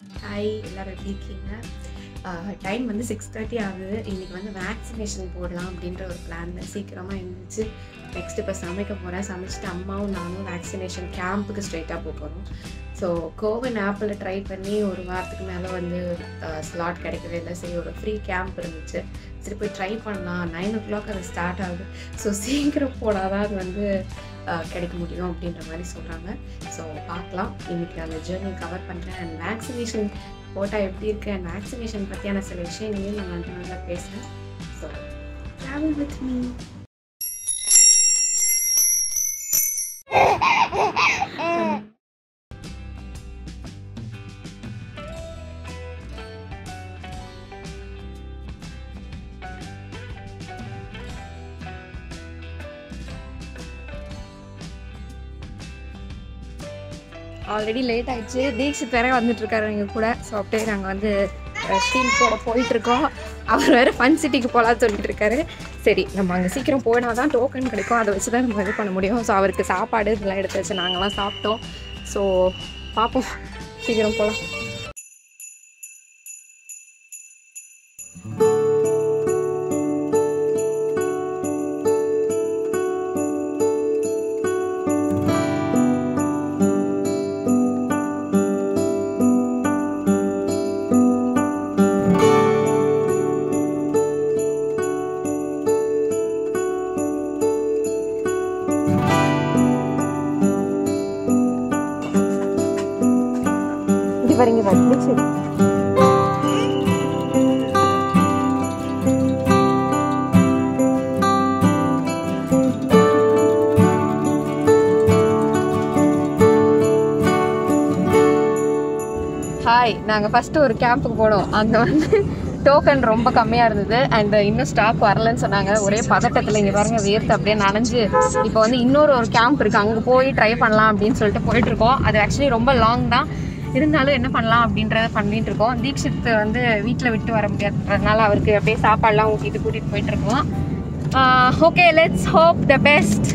hi எல்லோரும் எப்படி இருக்கீங்க டைம் வந்து சிக்ஸ் தேர்ட்டி ஆகுது இன்றைக்கி வந்து வேக்சினேஷன் போடலாம் அப்படின்ற ஒரு பிளான் சீக்கிரமாக இருந்துச்சு நெக்ஸ்ட் இப்போ சமைக்க போகிறேன் சமைச்சிட்டு அம்மாவும் நானும் வேக்சினேஷன் கேம்புக்கு ஸ்ட்ரைட்டாக போக போகிறோம் ஸோ கோவின் ஆப்பில் ட்ரை பண்ணி ஒரு வாரத்துக்கு மேலே வந்து ஸ்லாட் கிடைக்கவே இல்லை சரி ஒரு ஃப்ரீ கேம்ப் இருந்துச்சு சரி போய் ட்ரை பண்ணலாம் நைன் ஓ கிளாக் அது ஸ்டார்ட் ஆகுது ஸோ சீக்கிரம் போடாதான் அது வந்து அஹ், கிடைக்க முடியும் அப்படின்ற மாதிரி சொல்கிறாங்க ஸோ பார்க்கலாம் இன்னைக்கு அந்த ஜேர்னி கவர் பண்ணுறேன் அண்ட் வேக்சினேஷன் போட்டால் எப்படி இருக்குது அண்ட் வேக்சினேஷன் பற்றியான சில விஷயங்களையும் நான் வந்து நல்லா பேசுகிறேன் so travel with me already late ஆயிடுச்சு தீக்ஷித் வேற வந்துட்டு இருக்காரு எங்க கூட ஸோ அப்படியே நாங்கள் வந்து ஸ்டீல் போட போயிட்டு இருக்கோம் அவர் வேற ஃபன் சிட்டிக்கு போகலான்னு சொல்லிட்டு இருக்காரு சரி நம்ம அங்கே சீக்கிரம் போனால் தான் டோக்கன் கிடைக்கும் அதை வச்சு தான் நம்ம இது பண்ண முடியும் ஸோ அவருக்கு சாப்பாடு இதெல்லாம் எடுத்து வச்சு நாங்களாம் சாப்பிட்டோம் ஸோ பார்ப்போம் சீக்கிரம் போகலாம் இங்கே வரீங்க வரீங்க சரி ஹாய் நாங்கள் ஃபஸ்ட்டு ஒரு கேம்புக்கு போனோம் அங்கே வந்து டோக்கன் ரொம்ப கம்மியாக இருந்தது அண்ட் இன்னும் ஸ்டாக் வரலன்னு சொன்னாங்க ஒரே பதட்டத்தில் இங்கே பாருங்க வேர்த்து அப்படியே நனைஞ்சு இப்போ வந்து இன்னொரு ஒரு கேம்ப் இருக்குது அங்கே போய் ட்ரை பண்ணலாம் அப்படின்னு சொல்லிட்டு போயிட்டு இருக்கோம் அது ஆக்சுவலி ரொம்ப லாங் தான் இருந்தாலும் என்ன பண்ணலாம் அப்படின்றத பண்ணிட்டு இருக்கோம் தீக்ஷித் வந்து வீட்டில் விட்டு வர முடியாதுன்றதுனால அவருக்கு அப்படியே சாப்பாடுலாம் ஊட்டிட்டு கூட்டிகிட்டு போயிட்டு இருக்கோம் okay let's hope the best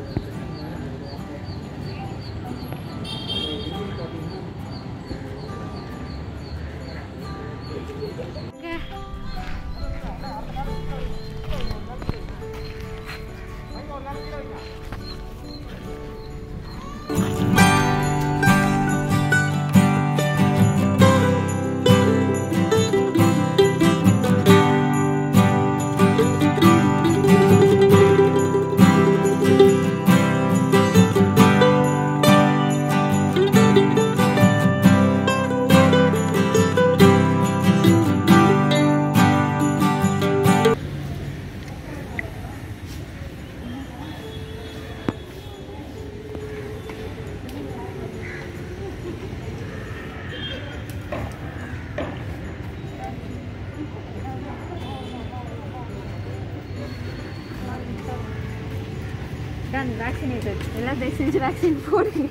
done vaccinated எல்லாம் தயவு செஞ்சு வேக்சின் போடுங்க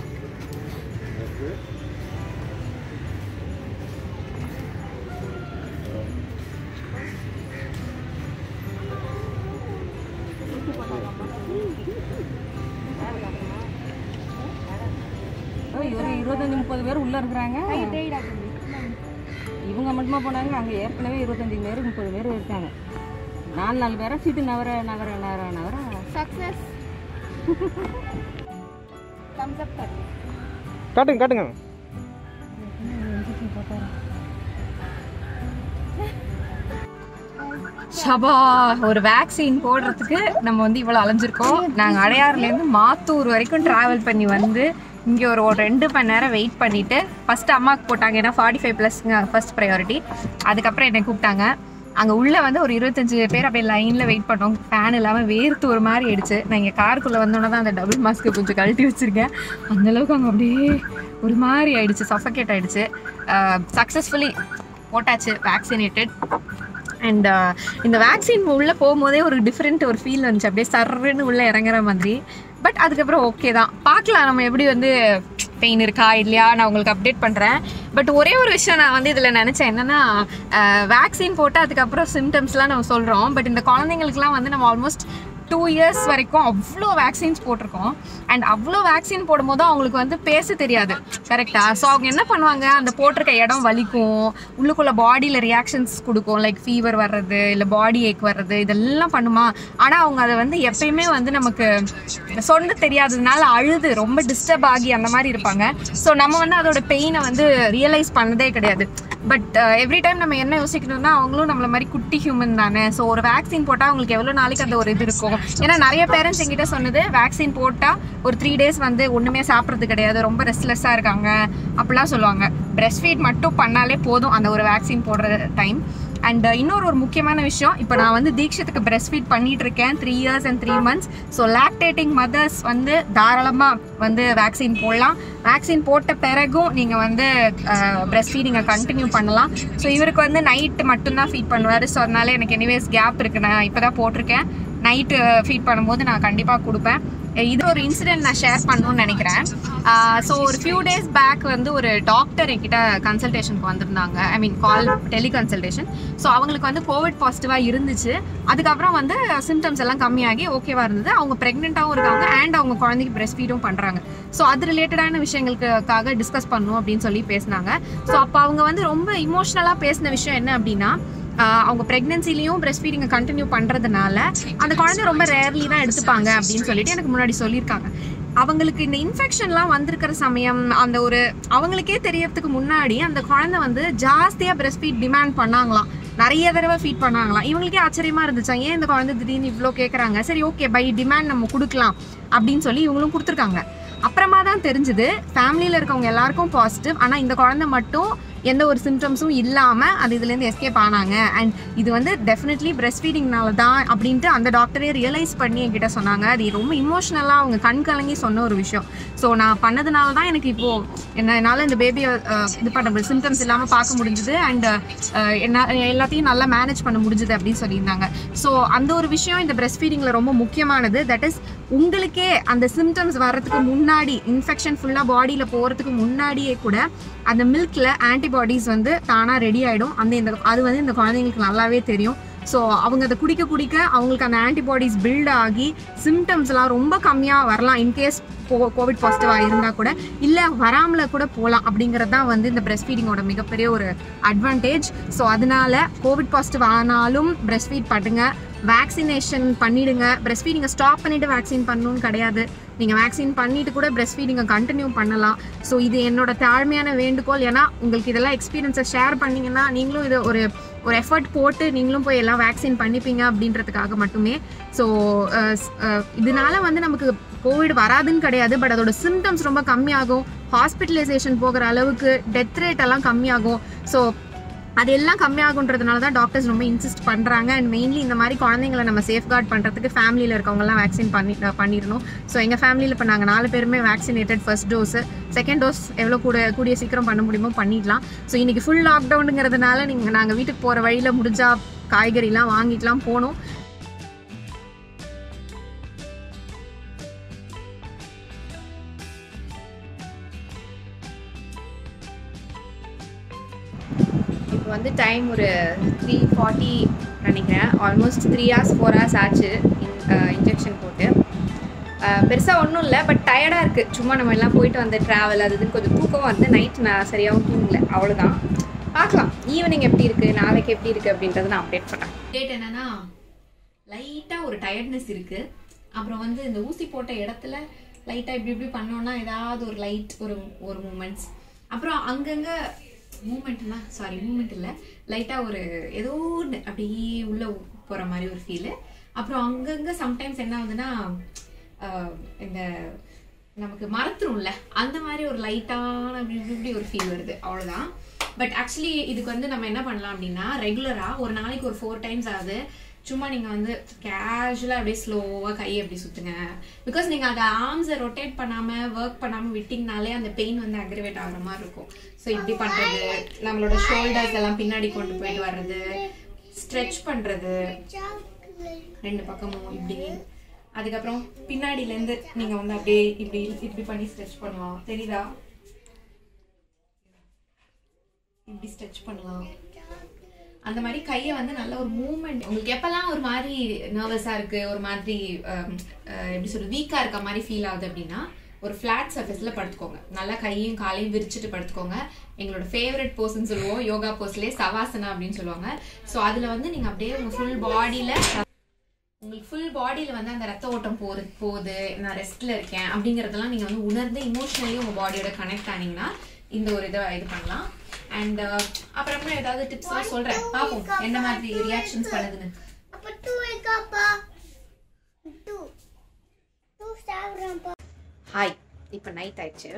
ஒரு இருபத்தஞ்சி முப்பது பேர் உள்ள இருக்கிறாங்க இவங்க மட்டுமா போனாங்க அங்கே ஏற்கனவே இருபத்தஞ்சி பேர் முப்பது பேர் இருக்காங்க நாலு நாலு பேரை சீட்டு நவர நவர நவர நவர சக்ஸஸ் தம்ஸ் அப் கட் காட்டுங்க காட்டுங்க ஷபா ஒரு வேக்சின் போடுறதுக்கு நம்ம வந்து இவ்வளோ அலைஞ்சிருக்கோம் நாங்கள் அடையாறுலேருந்து மாத்தூர் வரைக்கும் ட்ராவல் பண்ணி வந்து இங்கே ஒரு ஒரு ரெண்டு மணி நேரம் வெயிட் பண்ணிவிட்டு ஃபஸ்ட்டு அம்மாவுக்கு போட்டாங்க ஏன்னா ஃபார்ட்டி ஃபைவ் ப்ளஸ்ங்க ஃபர்ஸ்ட் ப்ரையாரிட்டி அதுக்கப்புறம் என்னை கூப்பிட்டாங்க அங்கே உள்ளே வந்து ஒரு இருபத்தஞ்சு பேர் அப்படியே லைனில் வெயிட் பண்ணோம் ஃபேன் இல்லாமல் வேர்த்து ஒரு மாதிரி ஆயிடுச்சு நான் இங்கே காருக்குள்ளே வந்தோன்னே தான் அந்த டபுள் மாஸ்க்கு கொஞ்சம் கழட்டி வச்சுருக்கேன் அந்தளவுக்கு அங்கே அப்படியே ஒரு மாதிரி ஆயிடுச்சு சஃபகேட் ஆயிடுச்சு சக்ஸஸ்ஃபுல்லி போட்டாச்சு வேக்சினேட்டட் அண்ட் இந்த வேக்சின் உள்ளே போகும்போதே ஒரு டிஃப்ரெண்ட் ஒரு ஃபீல் வந்துச்சு அப்படியே சர்ன்னு உள்ளே இறங்குற மாதிரி பட் அதுக்கப்புறம் ஓகே தான் பார்க்கலாம் நம்ம எப்படி வந்து பெயின் இருக்கா இல்லையா நான் உங்களுக்கு அப்டேட் பண்ணுறேன் பட் ஒரே ஒரு விஷயம் நான் வந்து இதில் நினச்சேன் என்னென்னா வேக்சின் போட்டு அதுக்கப்புறம் சிம்டம்ஸ்லாம் நம்ம சொல்கிறோம் பட் இந்த குழந்தைங்களுக்குலாம் வந்து நம்ம ஆல்மோஸ்ட் டூ இயர்ஸ் வரைக்கும் அவ்வளோ வேக்சின்ஸ் போட்டிருக்கோம் அண்ட் அவ்வளோ வேக்சின் போடும்போது அவங்களுக்கு வந்து பேச தெரியாது கரெக்டா ஸோ அவங்க என்ன பண்ணுவாங்க அந்த போட்டிருக்க இடம் வலிக்கும் உள்ளுக்குள்ள பாடியில் ரியாக்ஷன்ஸ் கொடுக்கும் லைக் ஃபீவர் வர்றது இல்லை பாடி ஏக் வர்றது இதெல்லாம் பண்ணுமா ஆனால் அவங்க அதை வந்து எப்பயுமே வந்து நமக்கு சொல்ல தெரியாததுனால அழுது ரொம்ப டிஸ்டர்ப் ஆகி அந்த மாதிரி இருப்பாங்க ஸோ நம்ம வந்து அதோட பெயினை வந்து ரியலைஸ் பண்ணதே கிடையாது பட் எவ்ரி டைம் நம்ம என்ன யோசிக்கணும்னா அவங்களும் நம்மள மாதிரி குட்டி ஹியூமன் தானே ஸோ ஒரு வேக்சின் போட்டால் அவங்களுக்கு எவ்வளோ நாளைக்கு அந்த ஒரு இது இருக்கும் ஏன்னா நிறைய பேரண்ட்ஸ் என்கிட்ட சொன்னது வேக்சின் போட்டால் ஒரு த்ரீ டேஸ் வந்து ஒன்றுமே சாப்பிட்றது கிடையாது ரொம்ப ரெஸ்ட்லெஸ்ஸாக இருக்காங்க அப்படிலாம் சொல்லுவாங்க பிரஸ்ட் ஃபீட் மட்டும் பண்ணாலே போதும் அந்த ஒரு வேக்சின் போடுற டைம் அண்ட் இன்னொரு ஒரு முக்கியமான விஷயம் இப்போ நான் வந்து தீக்ஷத்துக்கு பிரஸ்ட் ஃபீட் பண்ணிட்டு இருக்கேன் three years and three months so lactating mothers வந்து தாராளமாக வந்து வேக்சின் போடலாம் வேக்சின் போட்ட பிறகும் நீங்கள் வந்து பிரஸ்ட் ஃபீடிங்கை கண்டினியூ பண்ணலாம் ஸோ இவருக்கு வந்து நைட்டு மட்டும்தான் ஃபீட் பண்ணுவார் ஸோ அதனால எனக்கு எனிவேஸ் கேப் இருக்கு நான் இப்போ தான் போட்டிருக்கேன் நைட்டு ஃபீட் பண்ணும்போது நான் கண்டிப்பாக கொடுப்பேன் இது ஒரு இன்சிடென்ட் நான் ஷேர் பண்ணணும்னு நினைக்கிறேன் ஸோ ஒரு ஃபியூ டேஸ் பேக் வந்து ஒரு டாக்டர் என்கிட்ட கன்சல்டேஷனுக்கு வந்திருந்தாங்க ஐ மீன் கால் டெலி கன்சல்டேஷன் ஸோ அவங்களுக்கு வந்து கோவிட் பாசிட்டிவாக இருந்துச்சு அதுக்கப்புறம் வந்து சிம்டம்ஸ் எல்லாம் கம்மியாகி ஓகேவா இருந்தது அவங்க ப்ரெக்னெண்ட்டாகவும் இருக்காங்க அண்ட் அவங்க குழந்தைக்கு பிரஸ்ட் ஃபீடும் பண்ணுறாங்க ஸோ அது ரிலேட்டடான விஷயங்களுக்காக டிஸ்கஸ் பண்ணணும் அப்படின்னு சொல்லி பேசினாங்க ஸோ அப்போ அவங்க வந்து ரொம்ப இமோஷ்னலாக பேசின விஷயம் என்ன அப்படின்னா ஆஹ் அவங்க ப்ரெக்னென்சிலையும் பிரஸ்ட் ஃபீடிங்கை கண்டினியூ பண்ணுறதுனால அந்த குழந்தை ரொம்ப ரேர்லி தான் எடுத்துப்பாங்க அப்படின்னு சொல்லிட்டு எனக்கு முன்னாடி சொல்லியிருக்காங்க அவங்களுக்கு இந்த இன்ஃபெக்ஷன்லாம் வந்திருக்கிற சமயம் அந்த ஒரு அவங்களுக்கே தெரியறதுக்கு முன்னாடி அந்த குழந்தை வந்து ஜாஸ்தியாக பிரஸ்ட் ஃபீட் டிமாண்ட் பண்ணாங்களாம் நிறைய தடவை ஃபீட் பண்ணாங்களாம் இவங்களுக்கே ஆச்சரியமா இருந்துச்சா ஏன் இந்த குழந்தை திடீர்னு இவ்வளோ கேட்குறாங்க சரி ஓகே பை டிமாண்ட் நம்ம கொடுக்கலாம் அப்படின்னு சொல்லி இவங்களும் கொடுத்துருக்காங்க அப்புறமா தான் தெரிஞ்சுது ஃபேமிலியில் இருக்கவங்க எல்லாருக்கும் பாசிட்டிவ் ஆனால் இந்த குழந்தை மட்டும் எந்த ஒரு சிம்டம்ஸும் இல்லாமல் அது இதுலேருந்து எஸ்கேப் ஆனாங்க அண்ட் இது வந்து டெஃபினெட்லி பிரஸ்ட் ஃபீடிங்னால தான் அப்படின்ட்டு அந்த டாக்டரே ரியலைஸ் பண்ணி என்கிட்ட சொன்னாங்க அது ரொம்ப இமோஷ்னலாக அவங்க கண் கலங்கி சொன்ன ஒரு விஷயம் ஸோ நான் பண்ணதுனால தான் எனக்கு இப்போது என்ன என்னால் இந்த பேபியை இது பண்ண முடியும் சிம்டம்ஸ் இல்லாமல் பார்க்க முடிஞ்சுது அண்ட் என்ன எல்லாத்தையும் நல்லா மேனேஜ் பண்ண முடிஞ்சுது அப்படின்னு சொல்லியிருந்தாங்க ஸோ அந்த ஒரு விஷயம் இந்த பிரஸ்ட் ஃபீடிங்கில் ரொம்ப முக்கியமானது தட் இஸ் உங்களுக்கே அந்த சிம்டம்ஸ் வர்றதுக்கு முன்னாடி இன்ஃபெக்ஷன் ஃபுல்லாக பாடியில் போகிறதுக்கு முன்னாடியே கூட அந்த மில்கில் ஆன்டிபாடிஸ் வந்து தானாக ரெடி ஆகிடும் அந்த இந்த அது வந்து இந்த குழந்தைங்களுக்கு நல்லாவே தெரியும் ஸோ அவங்க அதை குடிக்க குடிக்க அவங்களுக்கு அந்த ஆன்டிபாடிஸ் பில்ட் ஆகி சிம்டம்ஸ்லாம் ரொம்ப கம்மியாக வரலாம் இன்கேஸ் கோவிட் பாசிட்டிவாக இருந்தால் கூட இல்லை வராமல் கூட போகலாம் அப்படிங்கிறது தான் வந்து இந்த பிரஸ்ட் ஃபீடிங்கோட மிகப்பெரிய ஒரு அட்வான்டேஜ் ஸோ அதனால கோவிட் பாசிட்டிவ் ஆனாலும் பிரஸ்ட் ஃபீட் பண்ணுங்க வேக்சினேஷன் பண்ணிடுங்க பிரஸ்ட் ஃபீடிங்கை ஸ்டாப் பண்ணிட்டு வேக்சின் பண்ணணும்னு கிடையாது நீங்கள் வேக்சின் பண்ணிட்டு கூட பிரஸ்ட் ஃபீடிங்கை கண்டினியூ பண்ணலாம் ஸோ இது என்னோட தாழ்மையான வேண்டுகோள் ஏன்னா உங்களுக்கு இதெல்லாம் எக்ஸ்பீரியன்ஸை ஷேர் பண்ணீங்கன்னா நீங்களும் இது ஒரு ஒரு எஃபர்ட் போட்டு நீங்களும் போய் எல்லாம் வேக்சின் பண்ணிப்பீங்க அப்படின்றதுக்காக மட்டுமே ஸோ இதனால வந்து நமக்கு கோவிட் வராதுன்னு கிடையாது பட் அதோட சிம்டம்ஸ் ரொம்ப கம்மியாகும் ஹாஸ்பிட்டலைசேஷன் போகிற அளவுக்கு டெத் ரேட் எல்லாம் கம்மியாகும் ஸோ அது எல்லாம் கம்மியாகுன்றதுனால தான் டாக்டர்ஸ் ரொம்ப இன்சிஸ்ட் பண்ணுறாங்க அண்ட் மெயின்லி இந்த மாதிரி குழந்தைங்களை நம்ம சேஃப்கார்ட் பண்ணுறதுக்கு ஃபேமிலியில் இருக்கவங்கலாம் வேக்சின் பண்ணி பண்ணிடணும் ஸோ எங்கள் ஃபேமிலியில் இப்போ நாங்கள் நாலு பேருமே vaccinated first dose second dose எவ்வளோ கூட கூடிய சீக்கிரம் பண்ண முடியுமோ பண்ணிடலாம் ஸோ இன்றைக்கி ஃபுல் லாக்டவுனுங்கிறதுனால நீங்கள் நாங்கள் வீட்டுக்கு போகிற வழியில் முடிஞ்சா காய்கறிலாம் வாங்கிட்டுலாம் போனோம் இப்போ வந்து டைம் ஒரு த்ரீ ஃபார்ட்டி நினைக்கிறேன் almost three hours four hours ஆச்சு இன்ஜெக்ஷன் போட்டு பெருசாக ஒன்றும் இல்லை பட் டயர்டாக இருக்குது சும்மா நம்ம எல்லாம் போயிட்டு வந்த ட்ராவல் அது இதுன்னு கொஞ்சம் தூக்கம் வந்து நைட் நான் சரியாகவும் தூங்கல அவ்வளோதான் பார்க்கலாம் ஈவினிங் எப்படி இருக்குது நாளைக்கு எப்படி இருக்குது அப்படின்றத நான் அப்டேட் பண்ணேன் டேட் என்னன்னா லைட்டாக ஒரு டயர்ட்னஸ் இருக்குது அப்புறம் வந்து இந்த ஊசி போட்ட இடத்துல லைட்டாக இப்படி இப்படி பண்ணோன்னா ஏதாவது ஒரு லைட் ஒரு ஒரு மூமெண்ட்ஸ் அப்புறம் அங்கங்கே மூமெண்ட்னா சாரி மூமெண்ட் இல்லை லைட்டாக ஒரு ஏதோ ஒன்று அப்படியே உள்ளே போகிற மாதிரி ஒரு ஃபீலு அப்புறம் அங்கங்கே சம்டைம்ஸ் என்ன ஆகுதுன்னா ஆஹ், இந்த நமக்கு மறத்துரும்ல அந்த மாதிரி ஒரு லைட்டான அப்படி இப்படி இப்படி ஒரு ஃபீல் வருது அவ்வளோதான் பட் ஆக்சுவலி இதுக்கு வந்து நம்ம என்ன பண்ணலாம் அப்படின்னா ரெகுலராக ஒரு நாளைக்கு ஒரு ஃபோர் டைம்ஸ் ஆகுது சும்மா நீங்கள் வந்து கேஷுவலாக அப்படியே ஸ்லோவாக கையை அப்படி சுற்றுங்க பிகாஸ் நீங்கள் அதை ஆர்ம்ஸை ரொட்டேட் பண்ணாமல் ஒர்க் பண்ணாமல் விட்டிங்கனாலே அந்த பெயின் வந்து அக்ரிவேட் ஆகிற மாதிரி இருக்கும் ஸோ இப்படி பண்ணுறது நம்மளோட ஷோல்டர்ஸ் எல்லாம் பின்னாடி கொண்டு போயிட்டு வர்றது ஸ்ட்ரெச் பண்ணுறது ரெண்டு பக்கமும் இப்படி அதுக்கப்புறம் பின்னாடியிலேருந்து நீங்கள் வந்து அப்படியே இப்படி இப்படி பண்ணி ஸ்ட்ரெச் பண்ணலாம் தெரியுதா இப்படி ஸ்ட்ரெச் பண்ணலாம் அந்த மாதிரி கையை வந்து நல்ல ஒரு மூமெண்ட் உங்களுக்கு எப்பெல்லாம் ஒரு மாதிரி நர்வஸாக இருக்கு ஒரு மாதிரி அஹ், அஹ், எப்படி சொல்றது வீக்காக இருக்க மாதிரி ஃபீல் ஆகுது அப்படின்னா ஒரு ஃப்ளாட் சர்ஃபேஸில் படுத்துக்கோங்க நல்லா கையும் காலையும் விரிச்சிட்டு படுத்துக்கோங்க எங்களோட ஃபேவரட் போஸ்ன்னு சொல்லுவோம் யோகா போஸ்லேயே சவாசனா அப்படின்னு சொல்லுவாங்க ஸோ அதில் வந்து நீங்கள் அப்படியே உங்கள் ஃபுல் பாடியில் உங்களுக்கு ஃபுல் பாடியில் வந்து அந்த ரத்த ஓட்டம் போரு போகுது நான் ரெஸ்ட்டில் இருக்கேன் அப்படிங்கிறதெல்லாம் நீங்கள் வந்து உணர்ந்து இமோஷனலி உங்கள் பாடியோட கனெக்ட் ஆனீங்கன்னா இந்த ஒரு இதை இது பண்ணலாம் அண்ட் அப்புறமா ஏதாவது டிப்ஸ்லாம் சொல்கிறேன் பார்ப்போம் என்ன மாதிரி ரியாக்ஷன்ஸ் பண்ணுதுன்னு அப்ப டூ வைக்காப்பா டூ டூ சாப்பிட்றேன்ப்பா ஹாய் இப்போ நைட் ஆயிடுச்சு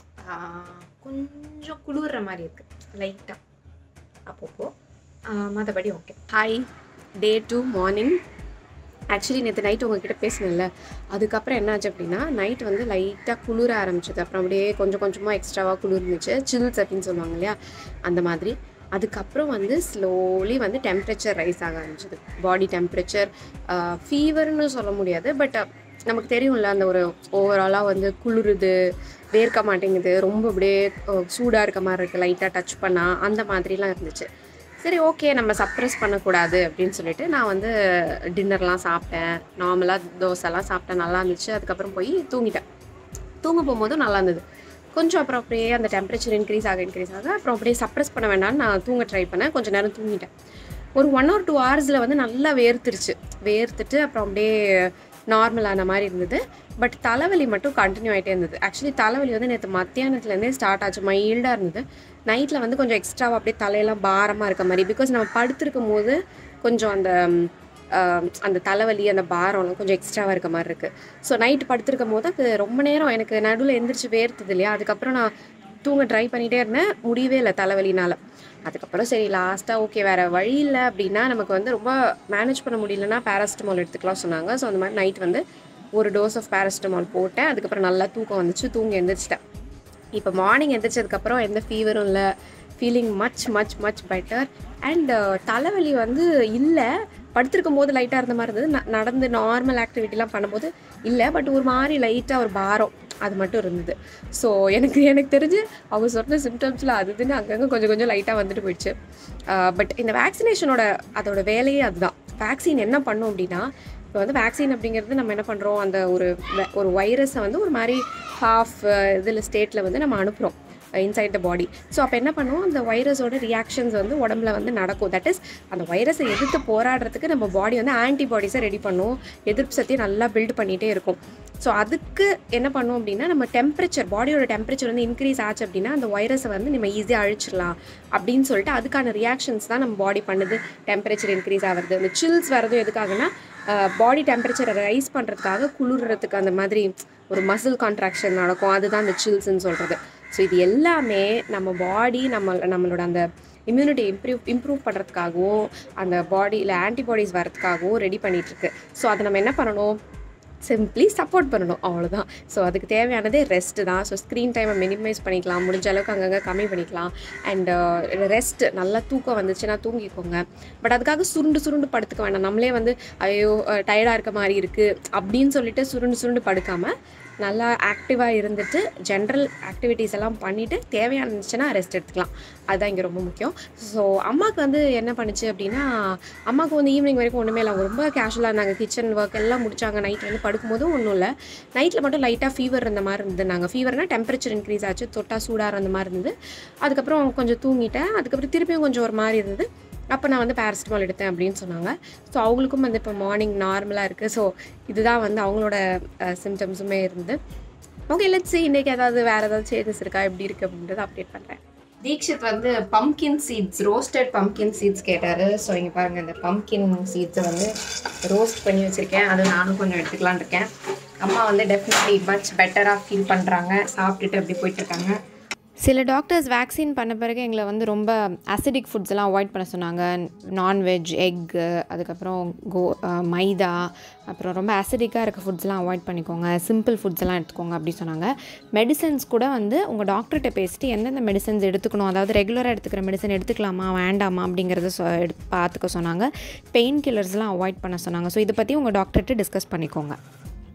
ஆஹ் கொஞ்சம் குளிர்ற மாதிரி இருக்கு லைட்டாக அப்பப்போ மற்றபடி okay hi day two morning actually நேற்று நைட் உங்ககிட்ட பேசினேன்ல அதுக்கப்புறம் என்னாச்சு அப்படின்னா நைட் வந்து லைட்டாக குளிர ஆரம்பிச்சது அப்புறம் அப்படியே கொஞ்சம் கொஞ்சமாக எக்ஸ்ட்ராவாக குளிர்ந்துச்சு சில்ஸ் அப்படின்னு சொல்லுவாங்க இல்லையா அந்த மாதிரி அதுக்கப்புறம் வந்து ஸ்லோலி வந்து டெம்பரேச்சர் ரைஸ் ஆக ஆரம்பிச்சது பாடி டெம்பரேச்சர் ஃபீவர்னு சொல்ல முடியாது பட் நமக்கு தெரியும்ல அந்த ஒரு ஓவராலாக வந்து குளிருது வேர்க்க மாட்டேங்குது ரொம்ப அப்படியே சூடாக இருக்க மாதிரி இருக்குது லைட்டாக டச் பண்ணால் அந்த மாதிரிலாம் இருந்துச்சு சரி ஓகே நம்ம சப்ரஸ் பண்ணக்கூடாது அப்படின்னு சொல்லிட்டு நான் வந்து டின்னர்லாம் சாப்பிட்டேன் நார்மலாக தோசைலாம் சாப்பிட்டேன் நல்லா இருந்துச்சு அதுக்கப்புறம் போய் தூங்கிட்டேன் தூங்க போகும்போதும் நல்லா இருந்தது கொஞ்சம் அப்புறம் அப்படியே அந்த டெம்பரேச்சர் இன்க்ரீஸ் ஆக இன்க்ரீஸ் ஆக அப்புறம் அப்படியே சப்ரஸ் பண்ண வேண்டாம்னு நான் தூங்க ட்ரை பண்ணேன் கொஞ்சம் நேரம் தூங்கிட்டேன் ஒரு ஒன் ஆர் டூ ஹவர்ஸில் வந்து நல்லா வேர்த்துருச்சு வேர்த்துட்டு அப்புறம் அப்படியே நார்மலான மாதிரி இருந்தது பட் தலைவலி மட்டும் கண்டினியூ ஆகிட்டே இருந்தது ஆக்சுவலி தலைவலி வந்து நேற்று மத்தியானத்துலேருந்தே ஸ்டார்ட் ஆச்சு மைல்டாக இருந்தது நைட்டில் வந்து கொஞ்சம் எக்ஸ்ட்ராவாக அப்படியே தலையெல்லாம் பாரமாக இருக்க மாதிரி பிகாஸ் நம்ம படுத்திருக்கும் போது கொஞ்சம் அந்த ம், ஆஹ், அந்த தலைவலி அந்த பாரம்லாம் கொஞ்சம் எக்ஸ்ட்ராவாக இருக்க மாதிரி இருக்குது ஸோ நைட்டு படுத்திருக்கும் போது அது ரொம்ப நேரம் எனக்கு நடுவில் எந்திரிச்சு வேர்த்தது இல்லையா அதுக்கப்புறம் நான் தூங்க ட்ரை பண்ணிகிட்டே இருந்தேன் முடியவே இல்லை தலைவலினால அதுக்கப்புறம் சரி லாஸ்ட்டாக ஓகே வேறு வழி இல்லை அப்படின்னா நமக்கு வந்து ரொம்ப மேனேஜ் பண்ண முடியலன்னா பேராசிட்டமால் எடுத்துக்கலாம் சொன்னாங்க ஸோ அந்த மாதிரி நைட் வந்து ஒரு டோஸ் ஆஃப் பேராசிட்டமால் போட்டேன் அதுக்கப்புறம் நல்லா தூக்கம் வந்துச்சு தூங்கி எந்திரிச்சிட்டேன் இப்போ மார்னிங் எந்திரிச்சதுக்கப்புறம் எந்த ஃபீவரும் இல்லை feeling much much much better and தலைவலி வந்து இல்லை படுத்திருக்கும் போது லைட்டாக இருந்த மாதிரி இருந்தது ந- நடந்து நார்மல் ஆக்டிவிட்டிலாம் பண்ணும்போது இல்லை பட் ஒரு மாதிரி லைட்டாக ஒரு பாரம் அது மட்டும் இருந்தது ஸோ எனக்கு எனக்கு தெரிஞ்சு அவங்க சொன்ன சிம்டம்ஸில் அது இதுன்னு அங்கங்கே கொஞ்சம் கொஞ்சம் லைட்டாக வந்துட்டு போயிடுச்சு பட் இந்த வேக்சினேஷனோட அதோட வேலையே அதுதான் வேக்சின் என்ன பண்ணும் அப்படின்னா இப்போ வந்து வேக்சின் அப்படிங்கிறது நம்ம என்ன பண்ணுறோம் அந்த ஒரு வை- ஒரு வைரஸை வந்து ஒரு மாதிரி ஹாஃப் இதில் ஸ்டேட்டில் வந்து நம்ம அனுப்புகிறோம் இன்சைட் த பாடி ஸோ அப்போ என்ன பண்ணுவோம் அந்த வைரஸோட ரியாக்ஷன்ஸ் வந்து உடம்புல வந்து நடக்கும் தட் இஸ் அந்த வைரஸை எதிர்த்து போராடுறதுக்கு நம்ம பாடி வந்து ஆன்டிபாடிஸை ரெடி பண்ணும் எதிர்ப்பு சக்தியை நல்லா பில்ட் பண்ணிகிட்டே இருக்கும் ஸோ அதுக்கு என்ன பண்ணும் அப்படின்னா நம்ம டெம்பரேச்சர் பாடியோட டெம்பரேச்சர் வந்து இன்க்ரீஸ் ஆச்சு அப்படின்னா அந்த வைரஸை வந்து நம்ம ஈஸியாக அழிச்சிடலாம் அப்படின்னு சொல்லிட்டு அதுக்கான ரியாக்ஷன்ஸ் தான் நம்ம பாடி பண்ணுது டெம்பரேச்சர் இன்க்ரீஸ் ஆகிறது இந்த சில்ஸ் வரதும் எதுக்காகனா பாடி டெம்பரேச்சரை ரைஸ் பண்ணுறதுக்காக குளிர்றதுக்கு அந்த மாதிரி ஒரு மசில் கான்ட்ராக்ஷன் நடக்கும் அதுதான் அந்த சில்ஸ்ன்னு சொல்கிறது ஸோ இது எல்லாமே நம்ம பாடி நம்ம நம்மளோட அந்த இம்யூனிட்டி இம்ப்ரூவ் இம்ப்ரூவ் பண்ணுறதுக்காகவும் அந்த பாடியில் ஆன்டிபாடிஸ் வரதுக்காகவும் ரெடி பண்ணிகிட்ருக்கு ஸோ அதை நம்ம என்ன பண்ணணும் சிம்பிளி சப்போர்ட் பண்ணணும் அவ்வளோதான் ஸோ அதுக்கு தேவையானதே ரெஸ்ட்டு தான் ஸோ ஸ்க்ரீன் டைமை மினிமைஸ் பண்ணிக்கலாம் முடிஞ்ச அளவுக்கு அங்கங்கே கம்மி பண்ணிக்கலாம் அண்ட் ரெஸ்ட் நல்லா தூக்கம் வந்துச்சுன்னா தூங்கிக்கோங்க பட் அதுக்காக சுருண்டு சுருண்டு படுத்துக்க வேண்டாம் நம்மளே வந்து ஐயோ டயர்டாக இருக்க மாதிரி இருக்குது அப்படின்னு சொல்லிட்டு சுருண்டு சுருண்டு படுக்காமல் நல்லா ஆக்டிவாக இருந்துட்டு ஜென்ரல் ஆக்டிவிட்டீஸ் எல்லாம் பண்ணிவிட்டு தேவையான இருந்துச்சுன்னா ரெஸ்ட் எடுத்துக்கலாம் அதுதான் இங்கே ரொம்ப முக்கியம் ஸோ அம்மாவுக்கு வந்து என்ன பண்ணுச்சு அப்படின்னா அம்மாவுக்கு வந்து ஈவினிங் வரைக்கும் ஒன்றுமே இல்லை அவங்க ரொம்ப கேஷுவலாக இருந்தாங்க கிச்சன் ஒர்க் எல்லாம் முடிச்சாங்க நைட் வந்து படுக்கும்போதும் ஒன்றும் இல்லை நைட்டில் மட்டும் லைட்டாக ஃபீவர் இருந்த மாதிரி இருந்தது நாங்கள் ஃபீவர்னால் டெம்பரேச்சர் இன்க்ரீஸ் ஆச்சு தொட்டா சூடாக இருந்த மாதிரி இருந்தது அதுக்கப்புறம் கொஞ்சம் தூங்கிட்டேன் அதுக்கப்புறம் திருப்பியும் கொஞ்சம் ஒரு மாதிரி இருந்தது அப்போ நான் வந்து பேரசிட்டமால் எடுத்தேன் அப்படின்னு சொன்னாங்க ஸோ அவங்களுக்கும் வந்து இப்போ மார்னிங் நார்மலாக இருக்குது ஸோ இதுதான் வந்து அவங்களோட சிம்டம்ஸுமே இருந்து ஓகே லெட்ஸ் இன்றைக்கி ஏதாவது வேறு ஏதாவது சேஞ்சஸ் இருக்கா எப்படி இருக்குது அப்படின்றத அப்டேட் பண்ணுறேன் தீக்ஷித் வந்து pumpkin seeds roasted pumpkin seeds கேட்டார் ஸோ இங்கே பாருங்கள் இந்த பம்கின் சீட்ஸை வந்து ரோஸ்ட் பண்ணி வச்சுருக்கேன் அது நானும் கொஞ்சம் எடுத்துக்கலான்னு இருக்கேன் அம்மா வந்து டெஃபினெட்லி மச் பெட்டராக ஃபீல் பண்ணுறாங்க சாப்பிட்டுட்டு அப்படி போயிட்டுருக்காங்க சில டாக்டர்ஸ் வேக்சின் பண்ண பிறகு எங்களை வந்து ரொம்ப அசிடிக் ஃபுட்ஸ் எல்லாம் அவாய்ட் பண்ண சொன்னாங்க நான்வெஜ் எக்கு அதுக்கப்புறம் கோ அஹ் மைதா அப்புறம் ரொம்ப அசிடிக்காக இருக்க ஃபுட்ஸ்லாம் அவாய்ட் பண்ணிக்கோங்க சிம்பிள் ஃபுட்ஸ் எல்லாம் எடுத்துக்கோங்க அப்படி சொன்னாங்க மெடிசன்ஸ் கூட வந்து உங்கள் டாக்டர்கிட்ட பேசிட்டு எந்தெந்த மெடிசன்ஸ் எடுத்துக்கணும் அதாவது ரெகுலராக எடுத்துக்கிற மெடிசன் எடுத்துக்கலாமா வேண்டாமா அப்படிங்கிறத சொ எடு பார்த்துக்க சொன்னாங்க பெயின் கில்லர்ஸ்லாம் அவாய்ட் பண்ண சொன்னாங்க ஸோ இதை பற்றி உங்கள் டாக்டர்கிட்ட டிஸ்கஸ் பண்ணிக்கோங்க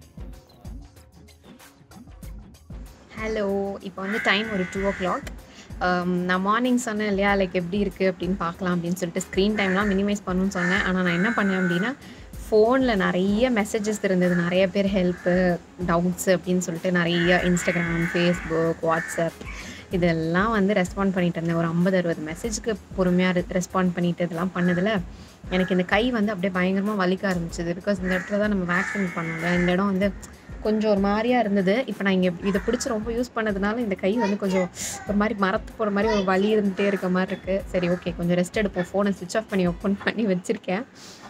ஹலோ இப்போ வந்து டைம் ஒரு டூ ஓ கிளாக் நான் மார்னிங் சொன்னேன் இல்லையா லைக் எப்படி இருக்குது அப்படின்னு பார்க்கலாம் அப்படின்னு சொல்லிட்டு ஸ்க்ரீன் டைம்லாம் மினிமைஸ் பண்ணணும்னு சொன்னேன் ஆனால் நான் என்ன பண்ணேன் அப்படின்னா ஃபோனில் நிறைய மெசேஜஸ் இருந்தது நிறைய பேர் ஹெல்ப்பு டவுட்ஸ் அப்படின்னு சொல்லிட்டு நிறைய இன்ஸ்டாகிராம் ஃபேஸ்புக் வாட்ஸ்அப் இதெல்லாம் வந்து ரெஸ்பாண்ட் பண்ணிட்டு இருந்தேன் ஒரு ஐம்பது அறுபது மெசேஜ்க்கு பொறுமையாக ரெஸ்பாண்ட் பண்ணிட்டு இதெல்லாம் பண்ணதில் எனக்கு இந்த கை வந்து அப்படியே பயங்கரமாக வலிக்க ஆரம்பிச்சது பிகாஸ் இந்த இடத்துல தான் நம்ம வேக்சின் பண்ணோம்ல இந்த இடம் வந்து கொஞ்சம் ஒரு மாதிரியாக இருந்தது இப்போ நான் இங்கே இதை பிடிச்சி ரொம்ப யூஸ் பண்ணதுனால இந்த கை வந்து கொஞ்சம் ஒரு மாதிரி மரத்து போகிற மாதிரி ஒரு வலி இருந்துகிட்டே இருக்க மாதிரி இருக்குது சரி ஓகே கொஞ்சம் ரெஸ்ட் எடுப்போம் ஃபோனை ஸ்விட்ச் ஆஃப் பண்ணி ஓப்பன் பண்ணி வச்சுருக்கேன்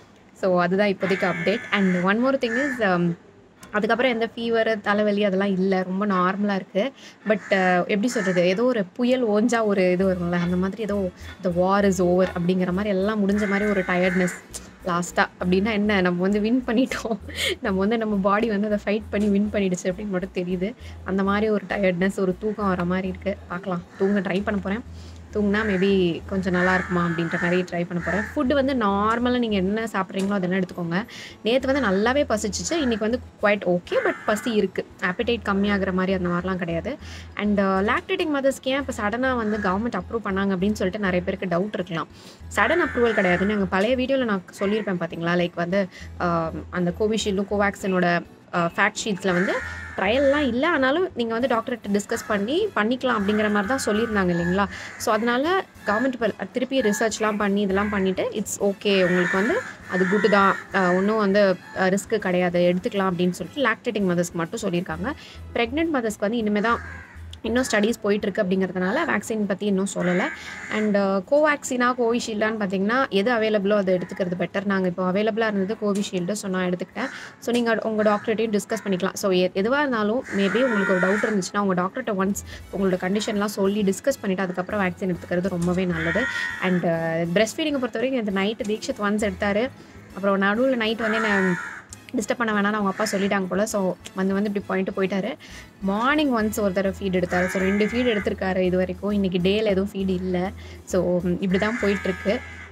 ஸோ அதுதான் இப்போதைக்கு update and one more thing is அதுக்கப்புறம் எந்த ஃபீவர் தலைவலி அதெல்லாம் இல்லை ரொம்ப நார்மலாக இருக்குது பட் எப்படி சொல்கிறது ஏதோ ஒரு புயல் ஓஞ்சா ஒரு இது வரும்ல அந்த மாதிரி ஏதோ த வார் இஸ் ஓவர் அப்படிங்கிற மாதிரி எல்லாம் முடிஞ்ச மாதிரி ஒரு டயர்ட்னஸ் லாஸ்ட்டாக அப்படின்னா என்ன நம்ம வந்து வின் பண்ணிட்டோம் நம்ம வந்து நம்ம பாடி வந்து அதை ஃபைட் பண்ணி வின் பண்ணிடுச்சு அப்படின்னு மட்டும் தெரியுது அந்த மாதிரி ஒரு டயர்ட்னஸ் ஒரு தூக்கம் வர மாதிரி இருக்குது பார்க்கலாம் தூங்க ட்ரை பண்ண போகிறேன் தூங்கினா மேபி கொஞ்சம் நல்லா இருக்குமா அப்படின்ற மாதிரி ட்ரை பண்ண போகிறேன் ஃபுட்டு வந்து நார்மலாக நீங்கள் என்ன சாப்பிட்றீங்களோ அதெல்லாம் எடுத்துக்கோங்க நேற்று வந்து நல்லாவே பசிச்சிச்சு இன்றைக்கி வந்து குவைட் ஓகே பட் பசி இருக்குது ஆப்பிடைட் கம்மியாகிற மாதிரி அந்த மாதிரிலாம் கிடையாது அண்ட் லாக்டேட்டிங் மதர்ஸ்க்கு ஏன் இப்போ சடனாக வந்து கவர்மெண்ட் அப்ரூவ் பண்ணாங்க அப்படின்னு சொல்லிட்டு நிறைய பேருக்கு டவுட் இருக்கலாம் சடன் அப்ரூவல் கிடையாது நாங்கள் பழைய வீடியோவில் நான் சொல்லியிருப்பேன் பார்த்தீங்களா லைக் வந்து ஆஹ், அந்த கோவிஷீல்டும் கோவேக்சினோட ஃபேக்ட் ஷீட்ஸில் வந்து ட்ரையல்லாம் இல்லை ஆனாலும் நீங்கள் வந்து டாக்டர்கிட்ட டிஸ்கஸ் பண்ணி பண்ணிக்கலாம் அப்படிங்கிற மாதிரி தான் சொல்லியிருந்தாங்க இல்லைங்களா ஸோ அதனால கவர்மெண்ட் இப்போ திருப்பி ரிசர்ச்லாம் பண்ணி இதெல்லாம் பண்ணிவிட்டு இட்ஸ் ஓகே உங்களுக்கு வந்து அது குட்டு தான் ஒன்றும் வந்து ரிஸ்க்கு கிடையாது எடுத்துக்கலாம் அப்படின்னு சொல்லிட்டு லாக்டேட்டிங் மதர்ஸ்க்கு மட்டும் சொல்லியிருக்காங்க ப்ரெக்னென்ட் மதர்ஸ்க்கு வந்து இனிமேல் தான் இன்னும் ஸ்டடீஸ் போயிட்டுருக்கு அப்படிங்கிறதுனால வேக்சின் பற்றி இன்னும் சொல்லலை அண்ட் கோவேக்சினா கோவிஷீல்டான்னு பார்த்தீங்கன்னா எது அவைலபிளோ அதை எடுத்துக்கிறது பெட்டர் நாங்கள் இப்போ அவைலபிளாக இருந்தது கோவிஷீல்டு ஸோ நான் எடுத்துக்கிட்டேன் ஸோ நீங்கள் உங்கள் டாக்டர்கிட்டையும் டிஸ்கஸ் பண்ணிக்கலாம் ஸோ எதுவாக இருந்தாலும் மேபி உங்களுக்கு ஒரு டவுட் இருந்துச்சுன்னா உங்கள் டாக்டர்கிட்ட ஒன்ஸ் உங்களோட கண்டிஷன்லாம் சொல்லி டிஸ்கஸ் பண்ணிவிட்டு அதுக்கப்புறம் வேக்சின் எடுத்துக்கிறது ரொம்பவே நல்லது அண்ட் பிரெஸ்ட் ஃபீடிங்கை பொறுத்த வரைக்கும் இந்த நைட்டு தீக்ஷித் ஒன்ஸ் எடுத்தார் அப்புறம் நடுவில் நைட் வந்து என்ன டிஸ்டர்ப் பண்ண வேணாம்னு அவங்க அப்பா சொல்லிட்டாங்க போல் ஸோ வந்து வந்து இப்படி போயிட்டு போயிட்டாரு மார்னிங் ஒன்ஸ் ஒரு தடவை ஃபீட் எடுத்தார் ஸோ ரெண்டு ஃபீட் எடுத்திருக்காரு இது வரைக்கும் இன்றைக்கி டேயில் எதுவும் ஃபீட் இல்லை ஸோ இப்படி தான் போயிட்டுருக்கு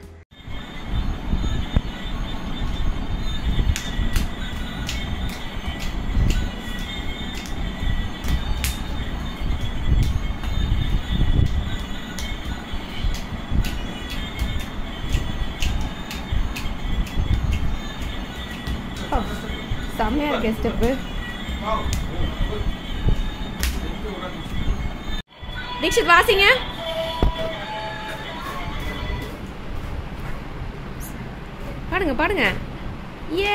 செம்மையாக இருக்கே ஸ்டெப்பு தீக்ஷித் வாசிங்க பாடுங்க பாடுங்க ஏ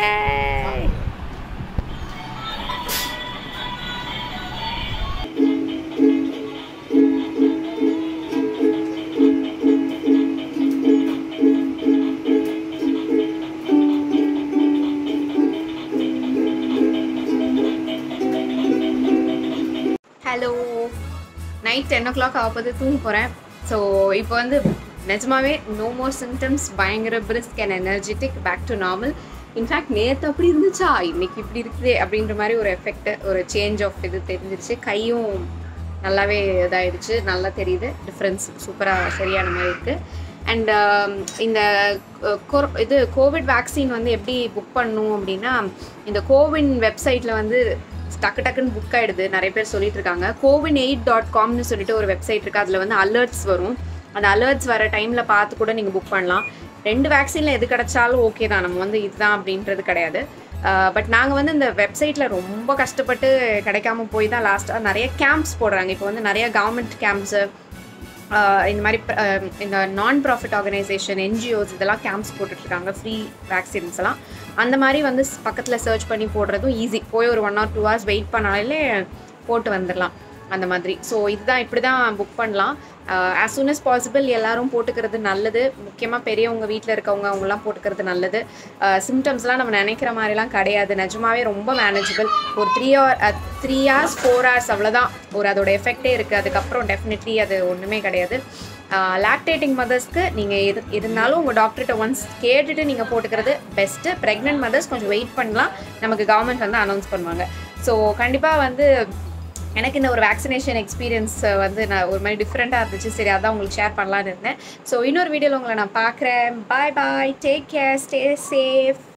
hello night ten o'clock ஆகும்போது தூங்க போகிறேன் ஸோ இப்போ வந்து நிஜமாவே நோ மோர் சிம்டம்ஸ் பயங்கர brisk and energetic back to normal in fact நேற்று அப்படி இருந்துச்சா இன்னைக்கு இப்படி இருக்குது அப்படின்ற மாதிரி ஒரு எஃபெக்ட் ஒரு சேஞ்ச் ஆஃப் இது தெரிஞ்சிருச்சு கையும் நல்லாவே இதாயிடுச்சு நல்லா தெரியுது டிஃப்ரென்ஸ் சூப்பராக சரியான மாதிரி இருக்குது அண்ட் இந்த அஹ், கொர- இது கோவிட் வேக்சின் வந்து எப்படி புக் பண்ணணும் அப்படின்னா இந்த கோவின் வெப்சைட்டில் வந்து டக்கு டக்குன்னு புக் ஆகிடுது நிறைய பேர் சொல்லிட்டு இருக்காங்க கோவின் எயிட் டாட் காம்னு சொல்லிட்டு ஒரு வெப்சைட் இருக்குது அதில் வந்து அலர்ட்ஸ் வரும் அந்த அலர்ட்ஸ் வர டைமில் பார்த்து கூட நீங்கள் புக் பண்ணலாம் ரெண்டு வேக்சினில் எது கிடைச்சாலும் ஓகே தான் நம்ம வந்து இதுதான் அப்படின்றது கிடையாது பட் நாங்கள் வந்து இந்த வெப்சைட்டில் ரொம்ப கஷ்டப்பட்டு கிடைக்காம போய் தான் லாஸ்ட்டாக நிறைய கேம்ப்ஸ் போடுறாங்க இப்போ வந்து நிறைய கவர்மெண்ட் கேம்ப்ஸு இந்த மாதிரி pr- ஆஹ் இந்த நான் ப்ராஃபிட் ஆர்கனைசேஷன் என்ஜிஓஸ் இதெல்லாம் கேம்ப்ஸ் போட்டுட்ருக்காங்க ஃப்ரீ வேக்சின்ஸ் எல்லாம் அந்த மாதிரி வந்து பக்கத்தில் சர்ச் பண்ணி போடுறதும் ஈஸி போய் ஒரு one or two hours wait பண்ணாலே போட்டு வந்துடலாம் அந்த மாதிரி ஸோ இதுதான் இப்படி தான் புக் பண்ணலாம் ஆஸ் soon as பாசிபிள் எல்லாரும் போட்டுக்கிறது நல்லது முக்கியமாக பெரியவங்க வீட்டில் இருக்கவங்க அவங்கலாம் போட்டுக்கிறது நல்லது சிம்டம்ஸ்லாம் நம்ம நினைக்கிற மாதிரிலாம் கிடையாது நிஜமாவே ரொம்ப மேனேஜபிள் ஒரு three hour three hours four hours அவ்வளோதான் ஒரு அதோட எஃபெக்டே இருக்குது அதுக்கப்புறம் டெஃபினெட்லி அது ஒன்றுமே கிடையாது லாக்டேட்டிங் மதர்ஸ்க்கு நீங்கள் இரு இருந்தாலும் உங்கள் டாக்டர்கிட்ட ஒன்ஸ் கேட்டுட்டு நீங்கள் போட்டுக்கிறது பெஸ்ட்டு ப்ரெக்னென்ட் மதர்ஸ் கொஞ்சம் வெயிட் பண்ணலாம் நமக்கு கவர்மெண்ட் வந்து அனௌன்ஸ் பண்ணுவாங்க ஸோ கண்டிப்பாக வந்து எனக்கு இந்த ஒரு வேக்சினேஷன் எக்ஸ்பீரியன்ஸ் வந்து நான் ஒரு மாதிரி டிஃப்ரெண்ட்டாக இருந்துச்சு சரி அதான் உங்களுக்கு ஷேர் பண்ணலான்னு இருந்தேன் ஸோ இன்னொரு வீடியோவில் உங்களை நான் பார்க்குறேன் bye bye take care stay safe